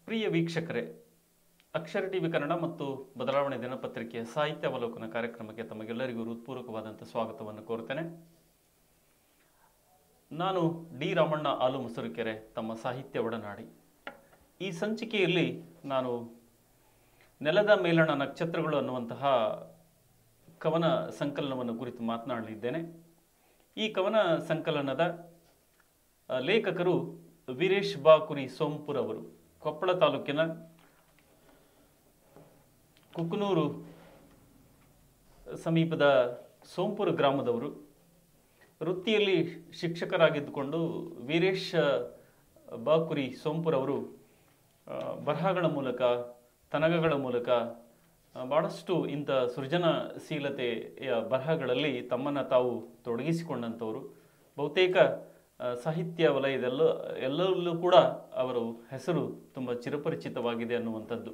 ಪ್ರಿಯ ವೀಕ್ಷಕರೇ ಅಕ್ಷರ ಟಿವಿ ಕನ್ನಡ ಮತ್ತು ಬದಲಾವಣೆ ದಿನಪತ್ರಿಕೆಯ ಸಾಹಿತ್ಯ ಅವಲೋಕನ ಕಾರ್ಯಕ್ರಮಕ್ಕೆ ತಮಗೆಲ್ಲರಿಗೂ ಹೃತ್ಪೂರ್ವಕವಾದಂಥ ಸ್ವಾಗತವನ್ನು ಕೋರ್ತೇನೆ ನಾನು ಡಿ ರಾಮಣ್ಣ ಆಲು ಮುಸುರುಕೆರೆ ತಮ್ಮ ಸಾಹಿತ್ಯ ಒಡನಾಡಿ ಈ ಸಂಚಿಕೆಯಲ್ಲಿ ನಾನು ನೆಲದ ಮೇಲಣ ನಕ್ಷತ್ರಗಳು ಅನ್ನುವಂತಹ ಕವನ ಸಂಕಲನವನ್ನು ಕುರಿತು ಮಾತನಾಡಲಿದ್ದೇನೆ ಈ ಕವನ ಸಂಕಲನದ ಆ, ಲೇಖಕರು ವೀರೇಶ್ ಬಾಕುರಿ ಸೋಂಪುರ್ ಅವರು ಕೊಪ್ಪಳ ತಾಲೂಕಿನ ಕುಕನೂರು ಸಮೀಪದ ಸೋಂಪುರ ಗ್ರಾಮದವರು ವೃತ್ತಿಯಲ್ಲಿ ಶಿಕ್ಷಕರಾಗಿದ್ದುಕೊಂಡು ವೀರೇಶ್ ಬಾಕುರಿ ಸೋಂಪುರ್ ಅವರು ಆ, ಬರಹಗಳ ಮೂಲಕ ತನಗಗಳ ಮೂಲಕ ಆ, ಬಹಳಷ್ಟು ಇಂಥ ಸೃಜನಶೀಲತೆಯ ಬರಹಗಳಲ್ಲಿ ತಮ್ಮನ್ನು ತಾವು ತೊಡಗಿಸಿಕೊಂಡಂಥವರು ಬಹುತೇಕ ಆ, ಸಾಹಿತ್ಯ ವಲಯದಲ್ಲೂ ಎಲ್ಲರಲ್ಲೂ ಕೂಡ ಅವರು ಹೆಸರು ತುಂಬ ಚಿರಪರಿಚಿತವಾಗಿದೆ ಅನ್ನುವಂಥದ್ದು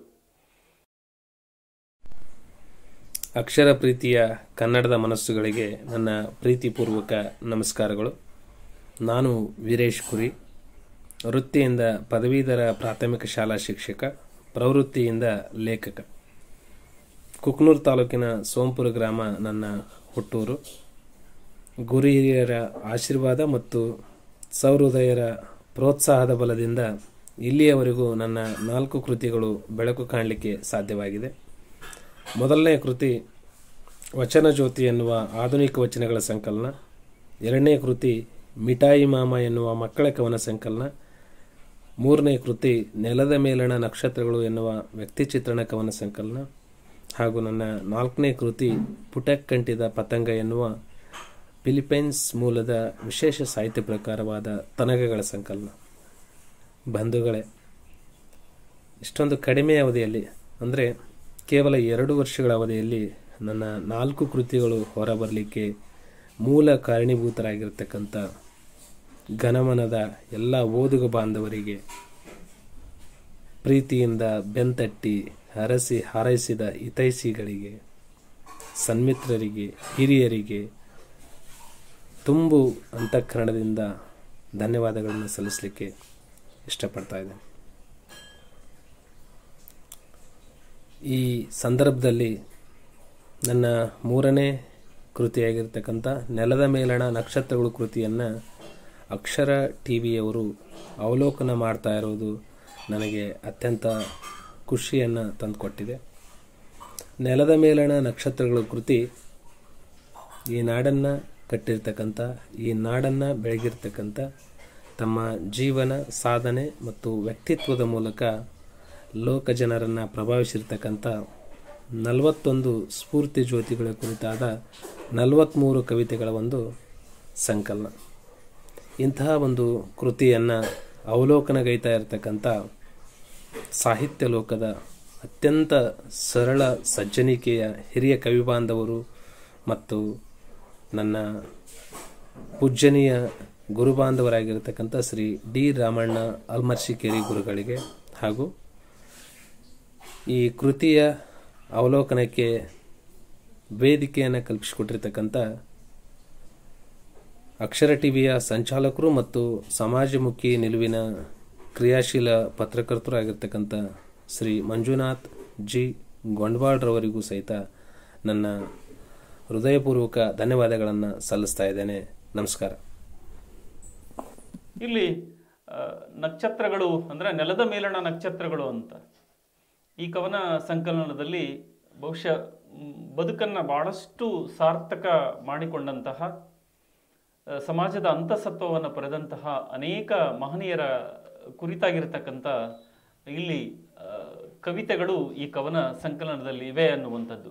ಅಕ್ಷರ ಪ್ರೀತಿಯ ಕನ್ನಡದ ಮನಸ್ಸುಗಳಿಗೆ ನನ್ನ ಪ್ರೀತಿಪೂರ್ವಕ ನಮಸ್ಕಾರಗಳು ನಾನು ವೀರೇಶ್ ಕುರಿ ವೃತ್ತಿಯಿಂದ ಪದವೀಧರ ಪ್ರಾಥಮಿಕ ಶಾಲಾ ಶಿಕ್ಷಕ ಪ್ರವೃತ್ತಿಯಿಂದ ಲೇಖಕ ಕುಕ್ನೂರು ತಾಲೂಕಿನ ಸೋಂಪುರ ಗ್ರಾಮ ನನ್ನ ಹುಟ್ಟೂರು ಗುರು ಹಿರಿಯರ ಆಶೀರ್ವಾದ ಮತ್ತು ಸೌಹೃದಯರ ಪ್ರೋತ್ಸಾಹದ ಬಲದಿಂದ ಇಲ್ಲಿಯವರೆಗೂ ನನ್ನ ನಾಲ್ಕು ಕೃತಿಗಳು ಬೆಳಕು ಕಾಣಲಿಕ್ಕೆ ಸಾಧ್ಯವಾಗಿದೆ ಮೊದಲನೇ ಕೃತಿ ವಚನ ಜ್ಯೋತಿ ಎನ್ನುವ ಆಧುನಿಕ ವಚನಗಳ ಸಂಕಲನ ಎರಡನೇ ಕೃತಿ ಮಿಠಾಯಿ ಮಾಮ ಎನ್ನುವ ಮಕ್ಕಳ ಕವನ ಸಂಕಲನ ಮೂರನೇ ಕೃತಿ ನೆಲದ ಮೇಲಣ ನಕ್ಷತ್ರಗಳು ಎನ್ನುವ ವ್ಯಕ್ತಿ ಚಿತ್ರಣ ಕವನ ಸಂಕಲನ ಹಾಗೂ ನನ್ನ ನಾಲ್ಕನೇ ಕೃತಿ ಪುಟಕ್ಕಂಟಿದ ಪತಂಗ ಎನ್ನುವ ಫಿಲಿಪೈನ್ಸ್ ಮೂಲದ ವಿಶೇಷ ಸಾಹಿತ್ಯ ಪ್ರಕಾರವಾದ ತನಗಗಳ ಸಂಕಲನ ಬಂಧುಗಳೇ ಇಷ್ಟೊಂದು ಕಡಿಮೆ ಅವಧಿಯಲ್ಲಿ ಅಂದರೆ ಕೇವಲ ಎರಡು ವರ್ಷಗಳ ಅವಧಿಯಲ್ಲಿ ನನ್ನ ನಾಲ್ಕು ಕೃತಿಗಳು ಹೊರಬರಲಿಕ್ಕೆ ಮೂಲ ಕಾರಣೀಭೂತರಾಗಿರ್ತಕ್ಕಂಥ ಘನಮನದ ಎಲ್ಲ ಓದುಗ ಬಾಂಧವರಿಗೆ ಪ್ರೀತಿಯಿಂದ ಬೆಂತಟ್ಟಿ ಹರಸಿ ಹಾರೈಸಿದ ಹಿತೈಷಿಗಳಿಗೆ ಸನ್ಮಿತ್ರರಿಗೆ ಹಿರಿಯರಿಗೆ ತುಂಬು ಅಂತಃಕರಣದಿಂದ ಧನ್ಯವಾದಗಳನ್ನು ಸಲ್ಲಿಸಲಿಕ್ಕೆ ಇಷ್ಟಪಡ್ತಾ ಇದ್ದೇನೆ ಈ ಸಂದರ್ಭದಲ್ಲಿ ನನ್ನ ಮೂರನೇ ಕೃತಿಯಾಗಿರ್ತಕ್ಕಂಥ ನೆಲದ ಮೇಲಣ ನಕ್ಷತ್ರಗಳು ಕೃತಿಯನ್ನು ಅಕ್ಷರ ಟಿ ವಿಯವರು ಅವಲೋಕನ ಮಾಡ್ತಾ ಇರೋದು ನನಗೆ ಅತ್ಯಂತ ಖುಷಿಯನ್ನು ತಂದುಕೊಟ್ಟಿದೆ ನೆಲದ ಮೇಲಣ ನಕ್ಷತ್ರಗಳು ಕೃತಿ ಈ ನಾಡನ್ನು ಕಟ್ಟಿರ್ತಕ್ಕಂಥ ಈ ನಾಡನ್ನು ಬೆಳಗಿರ್ತಕ್ಕಂಥ ತಮ್ಮ ಜೀವನ ಸಾಧನೆ ಮತ್ತು ವ್ಯಕ್ತಿತ್ವದ ಮೂಲಕ ಲೋಕ ಜನರನ್ನು ಪ್ರಭಾವಿಸಿರ್ತಕ್ಕಂಥ ನಲವತ್ತೊಂದು ಸ್ಫೂರ್ತಿ ಜ್ಯೋತಿಗಳ ಕುರಿತಾದ ನಲವತ್ತ್ಮೂರು ಕವಿತೆಗಳ ಒಂದು ಸಂಕಲನ ಇಂತಹ ಒಂದು ಕೃತಿಯನ್ನು ಅವಲೋಕನಗೈತಾ ಇರತಕ್ಕಂಥ ಸಾಹಿತ್ಯ ಲೋಕದ ಅತ್ಯಂತ ಸರಳ ಸಜ್ಜನಿಕೆಯ ಹಿರಿಯ ಕವಿ ಬಾಂಧವರು ಮತ್ತು ನನ್ನ ಪೂಜ್ಯನೀಯ ಗುರುಬಾಂಧವರಾಗಿರ್ತಕ್ಕಂಥ ಶ್ರೀ ಡಿ ರಾಮಣ್ಣ ಅಲ್ಮರ್ಶಿಕೇರಿ ಗುರುಗಳಿಗೆ ಹಾಗೂ ಈ ಕೃತಿಯ ಅವಲೋಕನಕ್ಕೆ ವೇದಿಕೆಯನ್ನು ಕಲ್ಪಿಸಿಕೊಟ್ಟಿರ್ತಕ್ಕಂಥ ಅಕ್ಷರ ಟಿವಿಯ ಸಂಚಾಲಕರು ಮತ್ತು ಸಮಾಜಮುಖಿ ನಿಲುವಿನ ಕ್ರಿಯಾಶೀಲ ಪತ್ರಕರ್ತರು ಆಗಿರ್ತಕ್ಕಂಥ ಶ್ರೀ ಮಂಜುನಾಥ್ ಜಿ ಗೊಂಡ್ವಾಳ್ರವರಿಗೂ ಸಹಿತ ನನ್ನ ಹೃದಯಪೂರ್ವಕ ಧನ್ಯವಾದಗಳನ್ನು ಸಲ್ಲಿಸ್ತಾ ಇದ್ದೇನೆ ನಮಸ್ಕಾರ ಇಲ್ಲಿ ಆ, ನಕ್ಷತ್ರಗಳು ಅಂದರೆ ನೆಲದ ಮೇಲಣ ನಕ್ಷತ್ರಗಳು ಅಂತ ಈ ಕವನ ಸಂಕಲನದಲ್ಲಿ ಬಹುಶಃ ಮ್, ಬದುಕನ್ನು ಬಹಳಷ್ಟು ಸಾರ್ಥಕ ಮಾಡಿಕೊಂಡಂತಹ ಆ, ಸಮಾಜದ ಅಂತಸತ್ವವನ್ನು ಪಡೆದಂತಹ ಅನೇಕ ಮಹನೀಯರ ಕುರಿತಾಗಿರ್ತಕ್ಕಂಥ ಇಲ್ಲಿ ಆ, ಕವಿತೆಗಳು ಈ ಕವನ ಸಂಕಲನದಲ್ಲಿ ಇವೆ ಅನ್ನುವಂಥದ್ದು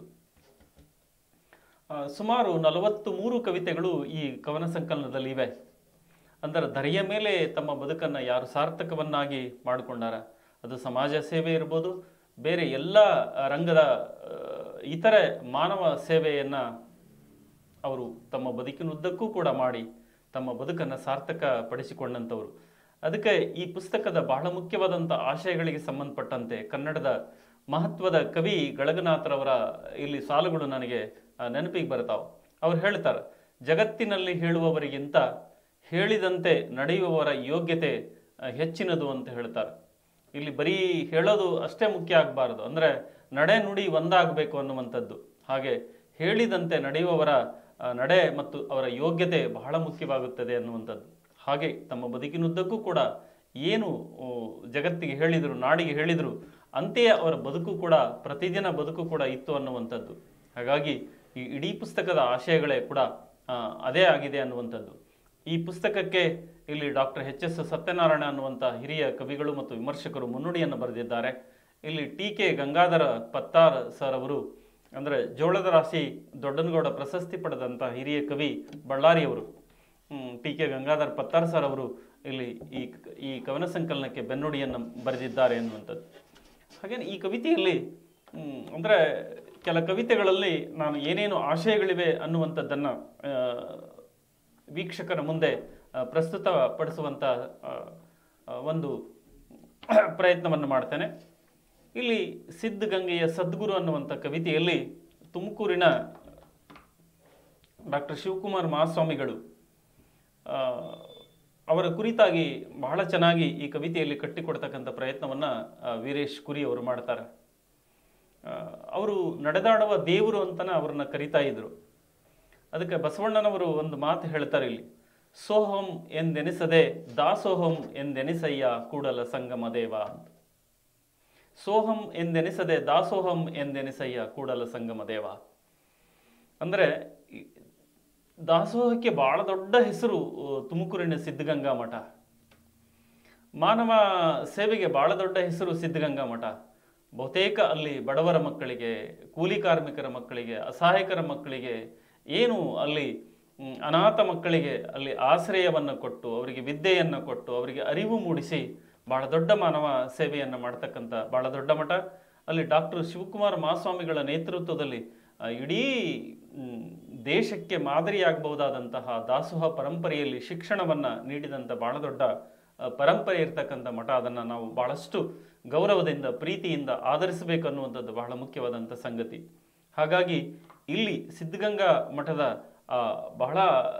ಆ, ಸುಮಾರು ನಲವತ್ತು ಮೂರು ಕವಿತೆಗಳು ಈ ಕವನ ಸಂಕಲನದಲ್ಲಿ ಇವೆ ಅಂದರೆ ಧರೆಯ ಮೇಲೆ ತಮ್ಮ ಬದುಕನ್ನು ಯಾರು ಸಾರ್ಥಕವನ್ನಾಗಿ ಮಾಡಿಕೊಂಡಾರ ಅದು ಸಮಾಜ ಸೇವೆ ಇರ್ಬೋದು ಬೇರೆ ಎಲ್ಲ ಆ, ರಂಗದ ಆ, ಇತರೆ ಮಾನವ ಸೇವೆಯನ್ನು ಅವರು ತಮ್ಮ ಬದುಕಿನುದ್ದಕ್ಕೂ ಕೂಡ ಮಾಡಿ ತಮ್ಮ ಬದುಕನ್ನು ಸಾರ್ಥಕ ಪಡಿಸಿಕೊಂಡಂಥವ್ರು ಅದಕ್ಕೆ ಈ ಪುಸ್ತಕದ ಬಹಳ ಮುಖ್ಯವಾದಂಥ ಆಶಯಗಳಿಗೆ ಸಂಬಂಧಪಟ್ಟಂತೆ ಕನ್ನಡದ ಮಹತ್ವದ ಕವಿ ಗಳಗನಾಥರವರ ಇಲ್ಲಿ ಸಾಲುಗಳು ನನಗೆ ಆ, ನೆನಪಿಗೆ ಬರ್ತಾವೆ ಅವ್ರು ಹೇಳ್ತಾರೆ ಜಗತ್ತಿನಲ್ಲಿ ಹೇಳುವವರಿಗಿಂತ ಹೇಳಿದಂತೆ ನಡೆಯುವವರ ಯೋಗ್ಯತೆ ಆ, ಹೆಚ್ಚಿನದು ಅಂತ ಹೇಳ್ತಾರೆ ಇಲ್ಲಿ ಬರೀ ಹೇಳೋದು ಅಷ್ಟೇ ಮುಖ್ಯ ಆಗಬಾರದು ಅಂದರೆ ನಡೆ ನುಡಿ ಒಂದಾಗಬೇಕು ಅನ್ನುವಂಥದ್ದು ಹಾಗೆ ಹೇಳಿದಂತೆ ನಡೆಯುವವರ ಆ, ನಡೆ ಮತ್ತು ಅವರ ಯೋಗ್ಯತೆ ಬಹಳ ಮುಖ್ಯವಾಗುತ್ತದೆ ಅನ್ನುವಂಥದ್ದು ಹಾಗೆ ತಮ್ಮ ಬದುಕಿನುದ್ದಕ್ಕೂ ಕೂಡ ಏನು ಆ, ಜಗತ್ತಿಗೆ ಹೇಳಿದರು ನಾಡಿಗೆ ಹೇಳಿದರು ಅಂತೆಯೇ ಅವರ ಬದುಕು ಕೂಡ ಪ್ರತಿದಿನ ಬದುಕು ಕೂಡ ಇತ್ತು ಅನ್ನುವಂಥದ್ದು ಹಾಗಾಗಿ ಈ ಇಡೀ ಪುಸ್ತಕದ ಆಶಯಗಳೇ ಕೂಡ ಆ, ಅದೇ ಆಗಿದೆ ಅನ್ನುವಂಥದ್ದು ಈ ಪುಸ್ತಕಕ್ಕೆ ಇಲ್ಲಿ ಡಾಕ್ಟರ್ ಎಚ್ ಎಸ್ ಸತ್ಯನಾರಾಯಣ ಅನ್ನುವಂಥ ಹಿರಿಯ ಕವಿಗಳು ಮತ್ತು ವಿಮರ್ಶಕರು ಮುನ್ನುಡಿಯನ್ನು ಬರೆದಿದ್ದಾರೆ ಇಲ್ಲಿ T K Gangadhara Pattar sir ಅವರು ಅಂದರೆ ಜೋಳದ ರಾಶಿ ದೊಡ್ಡನಗೌಡ ಪ್ರಶಸ್ತಿ ಪಡೆದಂಥ ಹಿರಿಯ ಕವಿ ಬಳ್ಳಾರಿಯವರು T K Gangadhar Pattar sir ಅವರು ಇಲ್ಲಿ ಈ ಈ ಕವನ ಸಂಕಲನಕ್ಕೆ ಬೆನ್ನುಡಿಯನ್ನು ಬರೆದಿದ್ದಾರೆ ಅನ್ನುವಂಥದ್ದು ಹಾಗೇನೆ ಈ ಕವಿತೆಯಲ್ಲಿ ಮ್, ಅಂದ್ರೆ ಕೆಲ ಕವಿತೆಗಳಲ್ಲಿ ನಾನು ಏನೇನು ಆಶಯಗಳಿವೆ ಅನ್ನುವಂಥದ್ದನ್ನು ಆ, ವೀಕ್ಷಕರ ಮುಂದೆ ಆ, ಪ್ರಸ್ತುತಪಡಿಸುವಂಥ ಆ, ಆ, ಒಂದು ಪ್ರಯತ್ನವನ್ನು ಮಾಡ್ತೇನೆ ಇಲ್ಲಿ ಸಿದ್ಧಗಂಗೆಯ ಸದ್ಗುರು ಅನ್ನುವಂಥ ಕವಿತೆಯಲ್ಲಿ ತುಮಕೂರಿನ ಡಾಕ್ಟರ್ ಶಿವಕುಮಾರ್ ಮಹಾಸ್ವಾಮಿಗಳು ಆ, ಅವರ ಕುರಿತಾಗಿ ಬಹಳ ಚೆನ್ನಾಗಿ ಈ ಕವಿತೆಯಲ್ಲಿ ಕಟ್ಟಿಕೊಡ್ತಕ್ಕಂಥ ಪ್ರಯತ್ನವನ್ನು ವೀರೇಶ್ ಕುರಿ ಅವರು ಮಾಡ್ತಾರೆ ಆ, ಅವರು ನಡೆದಾಡುವ ದೇವರು ಅಂತನ ಅವ್ರನ್ನ ಕರಿತಾ ಇದ್ರು ಅದಕ್ಕೆ ಬಸವಣ್ಣನವರು ಒಂದು ಮಾತು ಹೇಳ್ತಾರೆ ಇಲ್ಲಿ ಸೋಹಂ ಎಂದೆನಿಸದೆ ದಾಸೋಹಂ ಎಂದೆನಿಸಯ್ಯ ಕೂಡಲ ಸಂಗಮ ದೇವ ಅಂತ ಸೋಹಂ ಎಂದೆನಿಸದೆ ದಾಸೋಹಂ ಎಂದೆನಿಸಯ್ಯ ಕೂಡಲ ಸಂಗಮ ದೇವ ಅಂದರೆ ಈ ದಾಸೋಹಕ್ಕೆ ಬಹಳ ದೊಡ್ಡ ಹೆಸರು ಆ, ತುಮಕೂರಿನ ಸಿದ್ಧಗಂಗಾ ಮಠ ಮಾನವ ಸೇವೆಗೆ ಬಹಳ ದೊಡ್ಡ ಹೆಸರು ಸಿದ್ಧಗಂಗಾ ಮಠ ಬಹುತೇಕ ಅಲ್ಲಿ ಬಡವರ ಮಕ್ಕಳಿಗೆ ಕೂಲಿ ಕಾರ್ಮಿಕರ ಮಕ್ಕಳಿಗೆ ಅಸಹಾಯಕರ ಮಕ್ಕಳಿಗೆ ಏನು ಅಲ್ಲಿ ಮ್, ಅನಾಥ ಮಕ್ಕಳಿಗೆ ಅಲ್ಲಿ ಆಶ್ರಯವನ್ನು ಕೊಟ್ಟು ಅವರಿಗೆ ವಿದ್ಯೆಯನ್ನು ಕೊಟ್ಟು ಅವರಿಗೆ ಅರಿವು ಮೂಡಿಸಿ ಬಹಳ ದೊಡ್ಡ ಮಾನವ ಸೇವೆಯನ್ನು ಮಾಡ್ತಕ್ಕಂಥ ಬಹಳ ದೊಡ್ಡ ಮಠ ಅಲ್ಲಿ ಡಾಕ್ಟರ್ ಶಿವಕುಮಾರ ಮಹಾಸ್ವಾಮಿಗಳ ನೇತೃತ್ವದಲ್ಲಿ ಆ, ಇಡೀ ಮ್, ದೇಶಕ್ಕೆ ಮಾದರಿಯಾಗಬಹುದಾದಂತಹ ದಾಸೋಹ ಪರಂಪರೆಯಲ್ಲಿ ಶಿಕ್ಷಣವನ್ನು ನೀಡಿದಂಥ ಬಹಳ ದೊಡ್ಡ ಆ, ಪರಂಪರೆ ಇರ್ತಕ್ಕಂಥ ಮಠ ಅದನ್ನು ನಾವು ಬಹಳಷ್ಟು ಗೌರವದಿಂದ ಪ್ರೀತಿಯಿಂದ ಆಧರಿಸಬೇಕು ಅನ್ನುವಂಥದ್ದು ಬಹಳ ಮುಖ್ಯವಾದಂಥ ಸಂಗತಿ ಹಾಗಾಗಿ ಇಲ್ಲಿ ಸಿದ್ಧಗಂಗಾ ಮಠದ ಆ, ಬಹಳ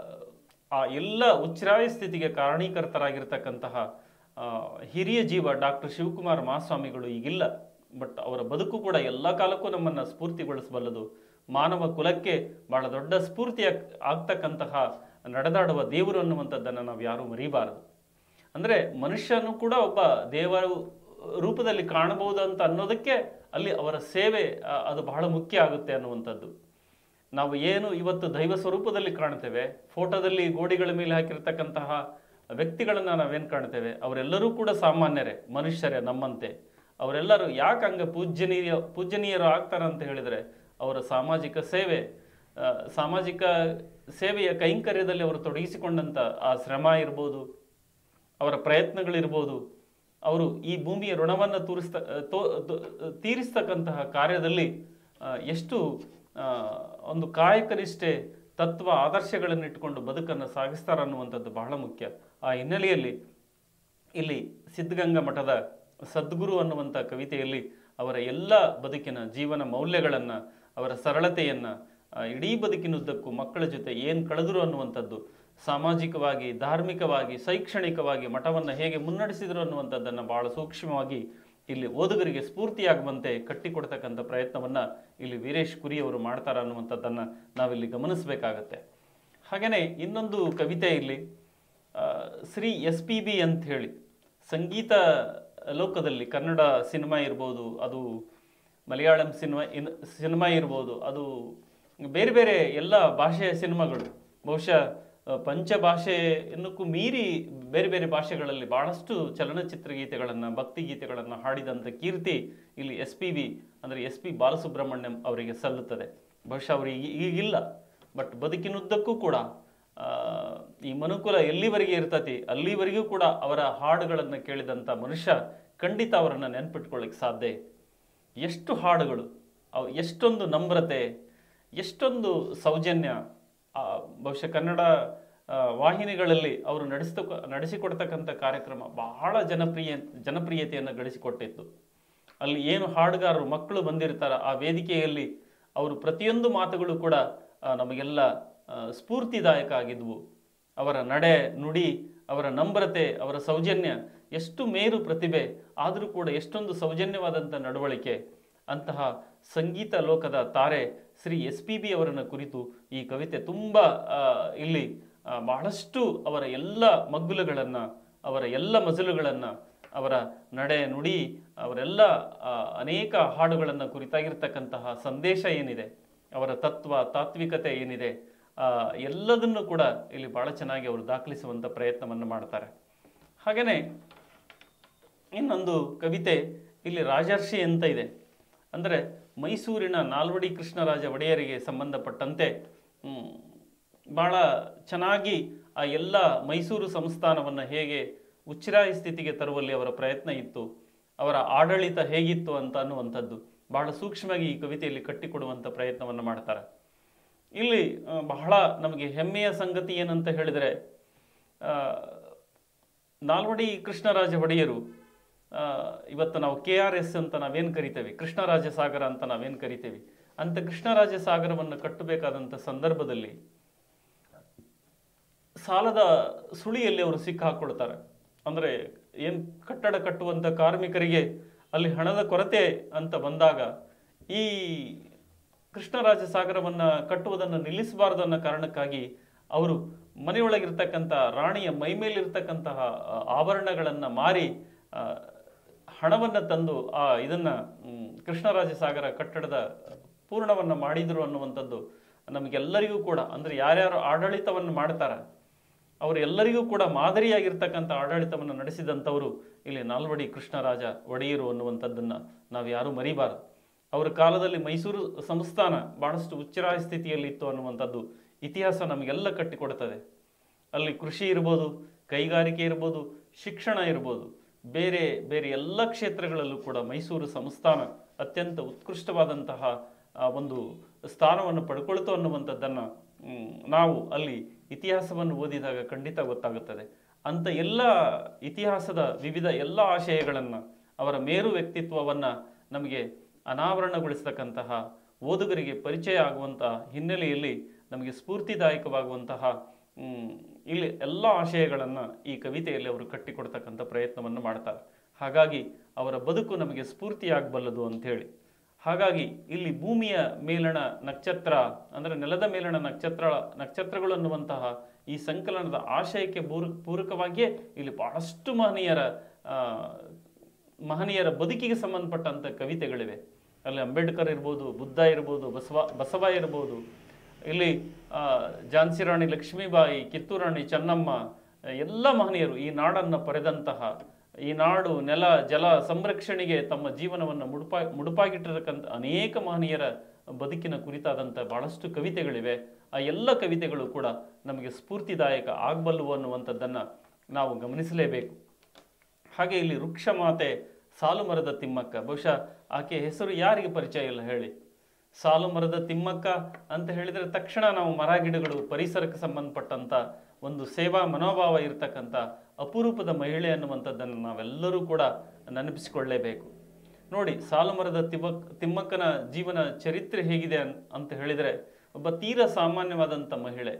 ಆ ಎಲ್ಲ ಉಚ್ಛ್ರಾಯ ಸ್ಥಿತಿಗೆ ಕಾರಣೀಕರ್ತರಾಗಿರ್ತಕ್ಕಂತಹ ಆ, ಹಿರಿಯ ಜೀವ ಡಾಕ್ಟರ್ ಶಿವಕುಮಾರ ಮಹಾಸ್ವಾಮಿಗಳು ಈಗಿಲ್ಲ ಬಟ್ ಅವರ ಬದುಕು ಕೂಡ ಎಲ್ಲ ಕಾಲಕ್ಕೂ ನಮ್ಮನ್ನು ಸ್ಫೂರ್ತಿಗೊಳಿಸಬಲ್ಲದು ಮಾನವ ಕುಲಕ್ಕೆ ಬಹಳ ದೊಡ್ಡ ಸ್ಫೂರ್ತಿ ಆಗ್- ಆಗ್ತಕ್ಕಂತಹ ನಡೆದಾಡುವ ದೇವರು ಅನ್ನುವಂಥದ್ದನ್ನು ನಾವು ಯಾರೂ ಮರಿಬಾರದು ಅಂದರೆ ಮನುಷ್ಯನು ಕೂಡ ಒಬ್ಬ ದೇವರ ರೂಪದಲ್ಲಿ ಕಾಣಬಹುದು ಅಂತ ಅನ್ನೋದಕ್ಕೆ ಅಲ್ಲಿ ಅವರ ಸೇವೆ ಆ, ಅದು ಬಹಳ ಮುಖ್ಯ ಆಗುತ್ತೆ ಅನ್ನುವಂಥದ್ದು ನಾವು ಏನು ಇವತ್ತು ದೈವ ಸ್ವರೂಪದಲ್ಲಿ ಕಾಣ್ತೇವೆ ಫೋಟೋದಲ್ಲಿ ಗೋಡಿಗಳ ಮೇಲೆ ಹಾಕಿರ್ತಕ್ಕಂತಹ ವ್ಯಕ್ತಿಗಳನ್ನು ನಾವೇನು ಕಾಣ್ತೇವೆ ಅವರೆಲ್ಲರೂ ಕೂಡ ಸಾಮಾನ್ಯರೇ ಮನುಷ್ಯರೇ ನಮ್ಮಂತೆ ಅವರೆಲ್ಲರೂ ಯಾಕೆ ಹಂಗೆ ಪೂಜ್ಯನೀಯ ಪೂಜ್ಯನೀಯರು ಆಗ್ತಾರೆ ಅಂತ ಹೇಳಿದರೆ ಅವರ ಸಾಮಾಜಿಕ ಸೇವೆ ಆ, ಸಾಮಾಜಿಕ ಸೇವೆಯ ಕೈಂಕರ್ಯದಲ್ಲಿ ಅವರು ತೊಡಗಿಸಿಕೊಂಡಂಥ ಆ ಶ್ರಮ ಇರ್ಬೋದು ಅವರ ಪ್ರಯತ್ನಗಳಿರ್ಬೋದು ಅವರು ಈ ಭೂಮಿಯ ಋಣವನ್ನು ತೂರಿಸ್ತ ತೋ- ತೋ- ತೀರಿಸ್ತಕ್ಕಂತಹ ಕಾರ್ಯದಲ್ಲಿ ಆ, ಎಷ್ಟು ಆ, ಒಂದು ಕಾಯಕನಿಷ್ಠೆ ತತ್ವ ಆದರ್ಶಗಳನ್ನು ಇಟ್ಟುಕೊಂಡು ಬದುಕನ್ನು ಸಾಗಿಸ್ತಾರೆ ಅನ್ನುವಂಥದ್ದು ಬಹಳ ಮುಖ್ಯ ಆ ಹಿನ್ನೆಲೆಯಲ್ಲಿ ಇಲ್ಲಿ ಸಿದ್ಧಗಂಗಾ ಮಠದ ಸದ್ಗುರು ಅನ್ನುವಂಥ ಕವಿತೆಯಲ್ಲಿ ಅವರ ಎಲ್ಲ ಬದುಕಿನ ಜೀವನ ಮೌಲ್ಯಗಳನ್ನು ಅವರ ಸರಳತೆಯನ್ನು ಆ, ಇಡೀ ಬದುಕಿನುದ್ದಕ್ಕೂ ಮಕ್ಕಳ ಜೊತೆ ಏನು ಕಳೆದರು ಅನ್ನುವಂಥದ್ದು ಸಾಮಾಜಿಕವಾಗಿ ಧಾರ್ಮಿಕವಾಗಿ ಶೈಕ್ಷಣಿಕವಾಗಿ ಮಠವನ್ನು ಹೇಗೆ ಮುನ್ನಡೆಸಿದರು ಅನ್ನುವಂಥದ್ದನ್ನು ಬಹಳ ಸೂಕ್ಷ್ಮವಾಗಿ ಇಲ್ಲಿ ಓದುಗರಿಗೆ ಸ್ಫೂರ್ತಿಯಾಗುವಂತೆ ಕಟ್ಟಿಕೊಡ್ತಕ್ಕಂಥ ಪ್ರಯತ್ನವನ್ನು ಇಲ್ಲಿ ವೀರೇಶ್ ಕುರಿ ಅವರು ಮಾಡ್ತಾರೆ ಅನ್ನುವಂಥದ್ದನ್ನು ನಾವಿಲ್ಲಿ ಗಮನಿಸಬೇಕಾಗತ್ತೆ ಹಾಗೆಯೇ ಇನ್ನೊಂದು ಕವಿತೆ ಇಲ್ಲಿ ಆ, ಶ್ರೀ ಎಸ್ ಪಿ ಬಿ ಅಂತ ಹೇಳಿ ಸಂಗೀತ ಲೋಕದಲ್ಲಿ ಕನ್ನಡ ಸಿನಿಮಾ ಇರ್ಬೋದು ಅದು ಮಲಯಾಳಂ ಸಿನಿಮಾ ಇನ್ ಸಿನಿಮಾ ಇರ್ಬೋದು ಅದು ಬೇರೆ ಬೇರೆ ಎಲ್ಲ ಭಾಷೆಯ ಸಿನಿಮಾಗಳು ಬಹುಶಃ ಆ, ಪಂಚಭಾಷೆ ಎನ್ನಕ್ಕೂ ಮೀರಿ ಬೇರೆ ಬೇರೆ ಭಾಷೆಗಳಲ್ಲಿ ಬಹಳಷ್ಟು ಚಲನಚಿತ್ರ ಗೀತೆಗಳನ್ನು ಭಕ್ತಿ ಗೀತೆಗಳನ್ನು ಹಾಡಿದಂಥ ಕೀರ್ತಿ ಇಲ್ಲಿ ಎಸ್ ಪಿ ಬಿ ಅಂದರೆ ಎಸ್ ಪಿ ಬಾಲಸುಬ್ರಹ್ಮಣ್ಯಂ ಅವರಿಗೆ ಸಲ್ಲುತ್ತದೆ ಬಹುಶಃ ಅವರು ಈಗ ಈಗಿಲ್ಲ ಬಟ್ ಬದುಕಿನುದ್ದಕ್ಕೂ ಕೂಡ ಆ, ಈ ಮನುಕುಲ ಎಲ್ಲಿವರೆಗೆ ಇರ್ತತಿ ಅಲ್ಲಿವರೆಗೂ ಕೂಡ ಅವರ ಹಾಡುಗಳನ್ನು ಕೇಳಿದಂಥ ಮನುಷ್ಯ ಖಂಡಿತ ಅವರನ್ನು ನೆನ್ಪಿಟ್ಕೊಳ್ಳಿಕ್ಕೆ ಸಾಧ್ಯ ಎಷ್ಟು ಹಾಡುಗಳು ಅವು ಎಷ್ಟೊಂದು ನಮ್ರತೆ ಎಷ್ಟೊಂದು ಸೌಜನ್ಯ ಆ, ಬಹುಶಃ ಕನ್ನಡ ಆ, ವಾಹಿನಿಗಳಲ್ಲಿ ಅವರು ನಡೆಸ್ತಕ್ಕ ನಡೆಸಿಕೊಡ್ತಕ್ಕಂಥ ಕಾರ್ಯಕ್ರಮ ಬಹಳ ಜನಪ್ರಿಯ ಜನಪ್ರಿಯತೆಯನ್ನು ಗಳಿಸಿಕೊಟ್ಟಿತ್ತು ಅಲ್ಲಿ ಏನು ಹಾಡುಗಾರರು ಮಕ್ಕಳು ಬಂದಿರ್ತಾರ ಆ ವೇದಿಕೆಯಲ್ಲಿ ಅವರು ಪ್ರತಿಯೊಂದು ಮಾತುಗಳು ಕೂಡ ಆ, ನಮಗೆಲ್ಲ ಆ, ಸ್ಫೂರ್ತಿದಾಯಕ ಆಗಿದ್ವು ಅವರ ನಡೆ ನುಡಿ ಅವರ ನಮ್ರತೆ ಅವರ ಸೌಜನ್ಯ ಎಷ್ಟು ಮೇರು ಪ್ರತಿಭೆ ಆದರೂ ಕೂಡ ಎಷ್ಟೊಂದು ಸೌಜನ್ಯವಾದಂಥ ನಡವಳಿಕೆ ಅಂತಹ ಸಂಗೀತ ಲೋಕದ ತಾರೆ ಶ್ರೀ ಎಸ್ ಪಿ ಬಿ ಅವರನ್ನು ಕುರಿತು ಈ ಕವಿತೆ ತುಂಬ ಆ, ಇಲ್ಲಿ ಆ, ಬಹಳಷ್ಟು ಅವರ ಎಲ್ಲ ಮಗ್ಗುಲುಗಳನ್ನು ಅವರ ಎಲ್ಲ ಮಜಲುಗಳನ್ನು ಅವರ ನಡೆ ನುಡಿ ಅವರೆಲ್ಲ ಆ, ಅನೇಕ ಹಾಡುಗಳನ್ನು ಕುರಿತಾಗಿರ್ತಕ್ಕಂತಹ ಸಂದೇಶ ಏನಿದೆ ಅವರ ತತ್ವ ತಾತ್ವಿಕತೆ ಏನಿದೆ ಆ, ಎಲ್ಲದನ್ನು ಕೂಡ ಇಲ್ಲಿ ಬಹಳ ಚೆನ್ನಾಗಿ ಅವರು ದಾಖಲಿಸುವಂಥ ಪ್ರಯತ್ನವನ್ನು ಮಾಡ್ತಾರೆ ಹಾಗೆಯೇ ಇನ್ನೊಂದು ಕವಿತೆ ಇಲ್ಲಿ ರಾಜರ್ಷಿ ಅಂತ ಇದೆ ಅಂದರೆ ಮೈಸೂರಿನ ನಾಲ್ವಡಿ ಕೃಷ್ಣರಾಜ ಒಡೆಯರಿಗೆ ಸಂಬಂಧಪಟ್ಟಂತೆ ಹ್ಮ್, ಬಹಳ ಚೆನ್ನಾಗಿ ಆ ಎಲ್ಲ ಮೈಸೂರು ಸಂಸ್ಥಾನವನ್ನು ಹೇಗೆ ಉಚ್ಚಿರಾಯ ಸ್ಥಿತಿಗೆ ತರುವಲ್ಲಿ ಅವರ ಪ್ರಯತ್ನ ಇತ್ತು ಅವರ ಆಡಳಿತ ಹೇಗಿತ್ತು ಅಂತ ಅನ್ನುವಂಥದ್ದು ಬಹಳ ಸೂಕ್ಷ್ಮವಾಗಿ ಈ ಕವಿತೆಯಲ್ಲಿ ಕಟ್ಟಿಕೊಡುವಂಥ ಪ್ರಯತ್ನವನ್ನು ಮಾಡ್ತಾರೆ ಇಲ್ಲಿ ಆ, ಬಹಳ ನಮಗೆ ಹೆಮ್ಮೆಯ ಸಂಗತಿ ಏನಂತ ಹೇಳಿದರೆ ಆ, ನಾಲ್ವಡಿ ಕೃಷ್ಣರಾಜ ಒಡೆಯರು ಆ, ಇವತ್ತು ನಾವು ಕೆ ಆರ್ ಎಸ್ ಅಂತ ನಾವೇನು ಕರಿತೇವೆ ಕೃಷ್ಣರಾಜ ಸಾಗರ ಅಂತ ನಾವೇನು ಕರಿತೇವೆ ಅಂತ ಕೃಷ್ಣರಾಜ ಸಾಗರವನ್ನು ಕಟ್ಟಬೇಕಾದಂಥ ಸಂದರ್ಭದಲ್ಲಿ ಸಾಲದ ಸುಳಿಯಲ್ಲಿ ಅವರು ಸಿಕ್ಕಾಕೊಳ್ತಾರೆ ಅಂದರೆ ಏನು ಕಟ್ಟಡ ಕಟ್ಟುವಂಥ ಕಾರ್ಮಿಕರಿಗೆ ಅಲ್ಲಿ ಹಣದ ಕೊರತೆ ಅಂತ ಬಂದಾಗ ಈ ಕೃಷ್ಣರಾಜ ಸಾಗರವನ್ನು ಕಟ್ಟುವುದನ್ನು ನಿಲ್ಲಿಸಬಾರದು ಅನ್ನೋ ಕಾರಣಕ್ಕಾಗಿ ಅವರು ಮನೆಯೊಳಗಿರ್ತಕ್ಕಂಥ ರಾಣಿಯ ಮೈಮೇಲಿರ್ತಕ್ಕಂತಹ ಆ, ಆಭರಣಗಳನ್ನು ಮಾರಿ ಆ, ಹಣವನ್ನು ತಂದು ಆ ಇದನ್ನು ಕೃಷ್ಣರಾಜ ಸಾಗರ ಕಟ್ಟಡದ ಪೂರ್ಣವನ್ನು ಮಾಡಿದರು ಅನ್ನುವಂಥದ್ದು ನಮಗೆಲ್ಲರಿಗೂ ಕೂಡ ಅಂದರೆ ಯಾರ್ಯಾರು ಆಡಳಿತವನ್ನು ಮಾಡ್ತಾರೆ ಅವರೆಲ್ಲರಿಗೂ ಕೂಡ ಮಾದರಿಯಾಗಿರ್ತಕ್ಕಂಥ ಆಡಳಿತವನ್ನು ನಡೆಸಿದಂಥವರು ಇಲ್ಲಿ ನಾಲ್ವಡಿ ಕೃಷ್ಣರಾಜ ಒಡೆಯರು ಅನ್ನುವಂಥದ್ದನ್ನು ನಾವು ಯಾರೂ ಮರಿಬಾರದು ಅವರ ಕಾಲದಲ್ಲಿ ಮೈಸೂರು ಸಂಸ್ಥಾನ ಬಹಳಷ್ಟು ಉಚ್ಚರಾಯ ಸ್ಥಿತಿಯಲ್ಲಿ ಇತ್ತು ಅನ್ನುವಂಥದ್ದು ಇತಿಹಾಸ ನಮಗೆಲ್ಲ ಕಟ್ಟಿಕೊಡುತ್ತದೆ ಅಲ್ಲಿ ಕೃಷಿ ಇರ್ಬೋದು ಕೈಗಾರಿಕೆ ಇರ್ಬೋದು ಶಿಕ್ಷಣ ಇರ್ಬೋದು ಬೇರೆ ಬೇರೆ ಎಲ್ಲ ಕ್ಷೇತ್ರಗಳಲ್ಲೂ ಕೂಡ ಮೈಸೂರು ಸಂಸ್ಥಾನ ಅತ್ಯಂತ ಉತ್ಕೃಷ್ಟವಾದಂತಹ ಆ, ಒಂದು ಸ್ಥಾನವನ್ನು ಪಡ್ಕೊಳ್ತು ಅನ್ನುವಂಥದ್ದನ್ನು ಮ್, ನಾವು ಅಲ್ಲಿ ಇತಿಹಾಸವನ್ನು ಓದಿದಾಗ ಖಂಡಿತ ಗೊತ್ತಾಗುತ್ತದೆ ಅಂಥ ಎಲ್ಲ ಇತಿಹಾಸದ ವಿವಿಧ ಎಲ್ಲ ಆಶಯಗಳನ್ನು ಅವರ ಮೇರು ವ್ಯಕ್ತಿತ್ವವನ್ನು ನಮಗೆ ಅನಾವರಣಗೊಳಿಸ್ತಕ್ಕಂತಹ ಓದುಗರಿಗೆ ಪರಿಚಯ ಆಗುವಂಥ ಹಿನ್ನೆಲೆಯಲ್ಲಿ ನಮಗೆ ಸ್ಫೂರ್ತಿದಾಯಕವಾಗುವಂತಹ ಮ್, ಇಲ್ಲಿ ಎಲ್ಲ ಆಶಯಗಳನ್ನು ಈ ಕವಿತೆಯಲ್ಲಿ ಅವರು ಕಟ್ಟಿಕೊಡ್ತಕ್ಕಂಥ ಪ್ರಯತ್ನವನ್ನು ಮಾಡ್ತಾರೆ ಹಾಗಾಗಿ ಅವರ ಬದುಕು ನಮಗೆ ಸ್ಫೂರ್ತಿಯಾಗಬಲ್ಲದು ಅಂಥೇಳಿ ಹಾಗಾಗಿ ಇಲ್ಲಿ ಭೂಮಿಯ ಮೇಲಣ ನಕ್ಷತ್ರ ಅಂದರೆ ನೆಲದ ಮೇಲಣ ನಕ್ಷತ್ರ ನಕ್ಷತ್ರಗಳು ಅನ್ನುವಂತಹ ಈ ಸಂಕಲನದ ಆಶಯಕ್ಕೆ ಪೂರ ಪೂರಕವಾಗಿಯೇ ಇಲ್ಲಿ ಬಹಳಷ್ಟು ಮಹನೀಯರ ಆ, ಮಹನೀಯರ ಬದುಕಿಗೆ ಸಂಬಂಧಪಟ್ಟಂಥ ಕವಿತೆಗಳಿವೆ ಅಲ್ಲಿ ಅಂಬೇಡ್ಕರ್ ಇರ್ಬೋದು ಬುದ್ಧ ಇರ್ಬೋದು ಬಸವ ಬಸವ ಇರ್ಬೋದು ಇಲ್ಲಿ ಆ, ಝಾನ್ಸಿ ರಾಣಿ ಲಕ್ಷ್ಮೀಬಾಯಿ ಕಿತ್ತೂರು ರಾಣಿ ಚೆನ್ನಮ್ಮ ಎಲ್ಲ ಮಹನೀಯರು ಈ ನಾಡನ್ನು ಪಡೆದಂತಹ ಈ ನಾಡು ನೆಲ ಜಲ ಸಂರಕ್ಷಣೆಗೆ ತಮ್ಮ ಜೀವನವನ್ನು ಮುಡುಪಾ ಮುಡುಪಾಗಿಟ್ಟಿರತಕ್ಕಂಥ ಅನೇಕ ಮಹನೀಯರ ಬದುಕಿನ ಕುರಿತಾದಂಥ ಬಹಳಷ್ಟು ಕವಿತೆಗಳಿವೆ ಆ ಎಲ್ಲ ಕವಿತೆಗಳು ಕೂಡ ನಮಗೆ ಸ್ಫೂರ್ತಿದಾಯಕ ಆಗಬಲ್ಲವು ಅನ್ನುವಂಥದ್ದನ್ನು ನಾವು ಗಮನಿಸಲೇಬೇಕು ಹಾಗೆ ಇಲ್ಲಿ ವೃಕ್ಷ ಮಾತೆ ಸಾಲು ಮರದ ತಿಮ್ಮಕ್ಕ ಬಹುಶಃ ಆಕೆ ಹೆಸರು ಯಾರಿಗೆ ಪರಿಚಯ ಇಲ್ಲ ಹೇಳಿ ಸಾಲು ಮರದ ತಿಮ್ಮಕ್ಕ ಅಂತ ಹೇಳಿದರೆ ತಕ್ಷಣ ನಾವು ಮರ ಗಿಡಗಳು ಪರಿಸರಕ್ಕೆ ಸಂಬಂಧಪಟ್ಟಂತ ಒಂದು ಸೇವಾ ಮನೋಭಾವ ಇರತಕ್ಕಂಥ ಅಪರೂಪದ ಮಹಿಳೆ ಅನ್ನುವಂಥದ್ದನ್ನು ನಾವೆಲ್ಲರೂ ಕೂಡ ನೆನಪಿಸಿಕೊಳ್ಳಲೇಬೇಕು ನೋಡಿ ಸಾಲು ಮರದ ತಿಮ್ಮಕ್ ತಿಮ್ಮಕ್ಕನ ಜೀವನ ಚರಿತ್ರೆ ಹೇಗಿದೆ ಅನ್- ಅಂತ ಹೇಳಿದರೆ ಒಬ್ಬ ತೀರ ಸಾಮಾನ್ಯವಾದಂಥ ಮಹಿಳೆ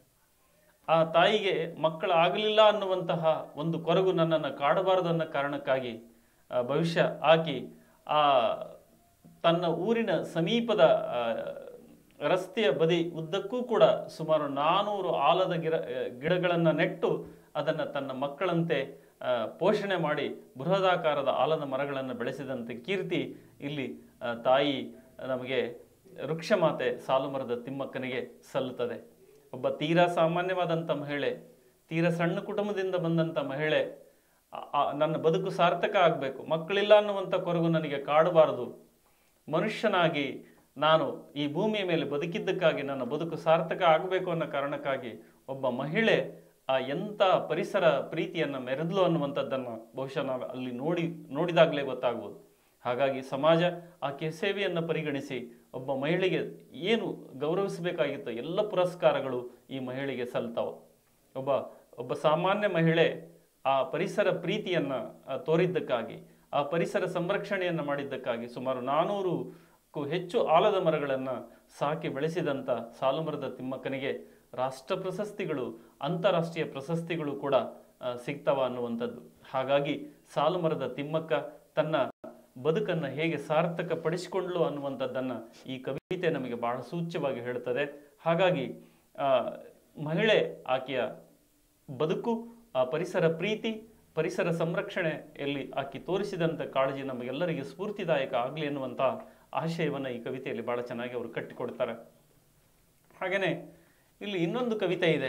ಆ ತಾಯಿಗೆ ಮಕ್ಕಳಾಗಲಿಲ್ಲ ಅನ್ನುವಂತಹ ಒಂದು ಕೊರಗು ನನ್ನನ್ನು ಕಾಡಬಾರದು ಅನ್ನೋ ಕಾರಣಕ್ಕಾಗಿ ಆ, ಭವಿಷ್ಯ ಆಕಿ ಆ ತನ್ನ ಊರಿನ ಸಮೀಪದ ಆ, ರಸ್ತೆಯ ಬದಿ ಉದ್ದಕ್ಕೂ ಕೂಡ ಸುಮಾರು ನಾನೂರು ಆಲದ ಗಿಡ ಗಿಡಗಳನ್ನು ನೆಟ್ಟು ಅದನ್ನು ತನ್ನ ಮಕ್ಕಳಂತೆ ಆ, ಪೋಷಣೆ ಮಾಡಿ ಬೃಹದಾಕಾರದ ಆಲದ ಮರಗಳನ್ನು ಬೆಳೆಸಿದಂತೆ ಕೀರ್ತಿ ಇಲ್ಲಿ ಆ, ತಾಯಿ ನಮಗೆ ವೃಕ್ಷಮಾತೆ ಸಾಲು ಮರದ ತಿಮ್ಮಕ್ಕನಿಗೆ ಸಲ್ಲುತ್ತದೆ ಒಬ್ಬ ತೀರಾ ಸಾಮಾನ್ಯವಾದಂಥ ಮಹಿಳೆ ತೀರಾ ಸಣ್ಣ ಕುಟುಂಬದಿಂದ ಬಂದಂಥ ಮಹಿಳೆ ಆ- ಆ ನನ್ನ ಬದುಕು ಸಾರ್ಥಕ ಆಗಬೇಕು ಮಕ್ಕಳಿಲ್ಲ ಅನ್ನುವಂಥ ಕೊರಗು ನನಗೆ ಕಾಡಬಾರದು ಮನುಷ್ಯನಾಗಿ ನಾನು ಈ ಭೂಮಿಯ ಮೇಲೆ ಬದುಕಿದ್ದಕ್ಕಾಗಿ ನನ್ನ ಬದುಕು ಸಾರ್ಥಕ ಆಗಬೇಕು ಅನ್ನೋ ಕಾರಣಕ್ಕಾಗಿ ಒಬ್ಬ ಮಹಿಳೆ ಆ ಎಂಥ ಪರಿಸರ ಪ್ರೀತಿಯನ್ನು ಮೆರೆದ್ಲು ಅನ್ನುವಂಥದ್ದನ್ನು ಬಹುಶಃ ನಾವು ಅಲ್ಲಿ ನೋಡಿ ನೋಡಿದಾಗಲೇ ಗೊತ್ತಾಗ್ಬೋದು ಹಾಗಾಗಿ ಸಮಾಜ ಆಕೆ ಸೇವೆಯನ್ನು ಪರಿಗಣಿಸಿ ಒಬ್ಬ ಮಹಿಳೆಗೆ ಏನು ಗೌರವಿಸಬೇಕಾಗಿತ್ತು ಎಲ್ಲ ಪುರಸ್ಕಾರಗಳು ಈ ಮಹಿಳೆಗೆ ಸಲ್ತಾವೆ ಒಬ್ಬ ಒಬ್ಬ ಸಾಮಾನ್ಯ ಮಹಿಳೆ ಆ ಪರಿಸರ ಪ್ರೀತಿಯನ್ನು ತೋರಿದ್ದಕ್ಕಾಗಿ ಆ ಪರಿಸರ ಸಂರಕ್ಷಣೆಯನ್ನು ಮಾಡಿದ್ದಕ್ಕಾಗಿ ಸುಮಾರು ನಾನೂರಕ್ಕೂ ಹೆಚ್ಚು ಆಲದ ಮರಗಳನ್ನು ಸಾಕಿ ಬೆಳೆಸಿದಂಥ ಸಾಲುಮರದ ತಿಮ್ಮಕ್ಕನಿಗೆ ರಾಷ್ಟ್ರ ಪ್ರಶಸ್ತಿಗಳು ಅಂತಾರಾಷ್ಟ್ರೀಯ ಪ್ರಶಸ್ತಿಗಳು ಕೂಡ ಆ, ಸಿಗ್ತಾವ ಅನ್ನುವಂಥದ್ದು ಹಾಗಾಗಿ ಸಾಲುಮರದ ತಿಮ್ಮಕ್ಕ ತನ್ನ ಬದುಕನ್ನು ಹೇಗೆ ಸಾರ್ಥಕ ಪಡಿಸಿಕೊಂಡ್ಲು ಅನ್ನುವಂಥದ್ದನ್ನ ಈ ಕವಿತೆ ನಮಗೆ ಬಹಳ ಸೂಚ್ಯವಾಗಿ ಹೇಳುತ್ತದೆ ಹಾಗಾಗಿ ಆ, ಮಹಿಳೆ ಆಕೆಯ ಬದುಕು ಆ ಪರಿಸರ ಪ್ರೀತಿ ಪರಿಸರ ಸಂರಕ್ಷಣೆಯಲ್ಲಿ ಆಕೆ ತೋರಿಸಿದಂಥ ಕಾಳಜಿ ನಮಗೆಲ್ಲರಿಗೆ ಸ್ಫೂರ್ತಿದಾಯಕ ಆಗಲಿ ಅನ್ನುವಂಥ ಆಶಯವನ್ನು ಈ ಕವಿತೆಯಲ್ಲಿ ಬಹಳ ಚೆನ್ನಾಗಿ ಅವರು ಕಟ್ಟಿಕೊಡ್ತಾರೆ ಹಾಗೆಯೇ ಇಲ್ಲಿ ಇನ್ನೊಂದು ಕವಿತೆ ಇದೆ